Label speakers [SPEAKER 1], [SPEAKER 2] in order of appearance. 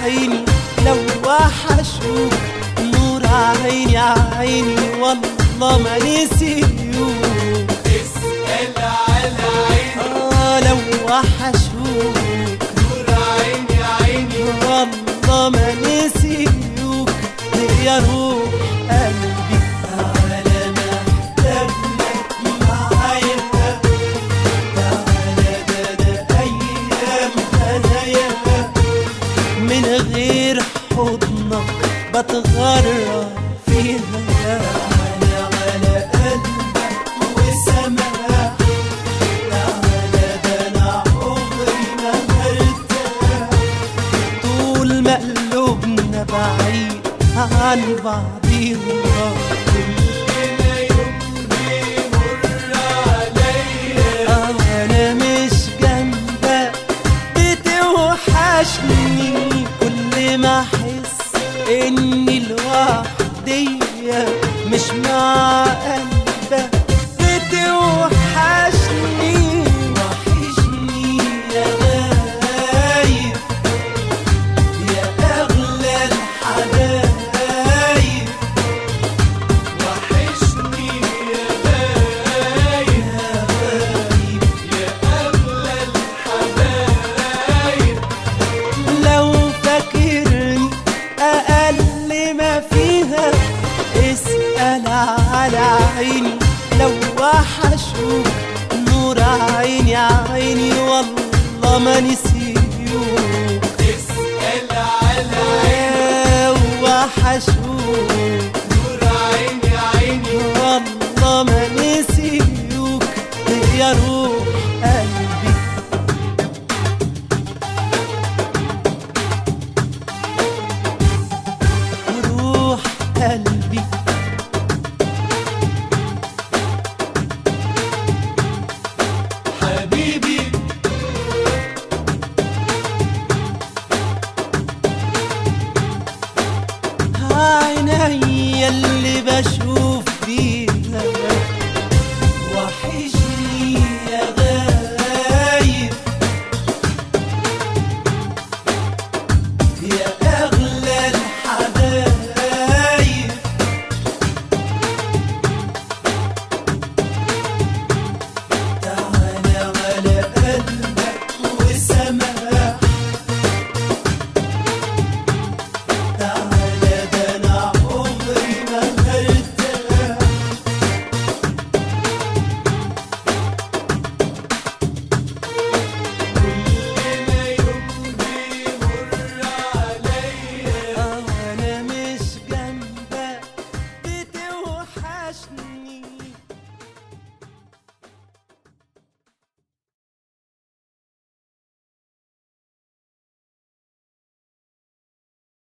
[SPEAKER 1] عيني لو وحشوك نور عيني عيني والله ما نسيوك
[SPEAKER 2] اسأل على عيني
[SPEAKER 1] آه لو وحشوك
[SPEAKER 2] نور عيني عيني
[SPEAKER 1] والله ما نسيوك يا روح قلبي تعالى محتاج لك معايا تعالى ده ده أيام هنايا من غير حضنك بتغرب فيها تعالى على قلبك وسماح تعالى ده أنا عمري ما برتاح طول ما قلوبنا بعيد عن بعضينا
[SPEAKER 2] كلنا يوم بيمر عليا
[SPEAKER 1] انا مش جنبك بتوحشني كل ما احس اني لوحدي مش مع قلبك بتوحشني وحشني يا غايب يا اغلى الحبايب
[SPEAKER 2] وحشني يا غايب يا أغلى الحبايب
[SPEAKER 1] لو فاكرني أقل ما فيها اسأل على عيني لو وحشوك نور عيني عيني والله ما نسيت